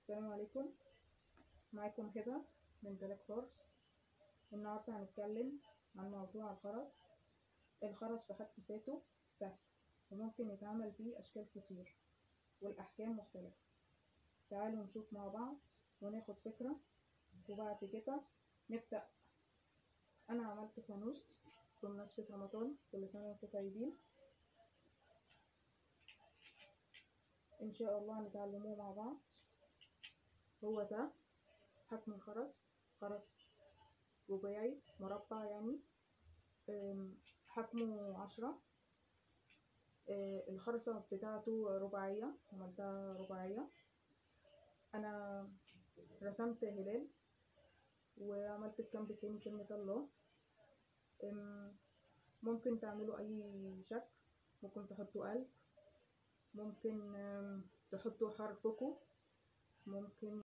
السلام عليكم معاكم هبة من بلاك هورس النهاردة هنتكلم عن موضوع الخرز الخرز في حد ذاته سهل وممكن يتعمل بيه أشكال كتير والأحكام مختلفة تعالوا نشوف مع بعض وناخد فكرة وبعد كده نبدأ أنا عملت فانوس بمناسبة رمضان كل سنة وانتم طيبين إن شاء الله هنتعلموه مع بعض هو ده حجم الخرز خرز رباعي مربع يعني حجمه عشرة الخرزة بتاعته رباعية عملتها رباعية أنا رسمت هلال وعملت الجنب التاني كلمة الله ممكن تعملوا أي شكل ممكن تحطوا قلب ممكن تحطوا حرفكم ممكن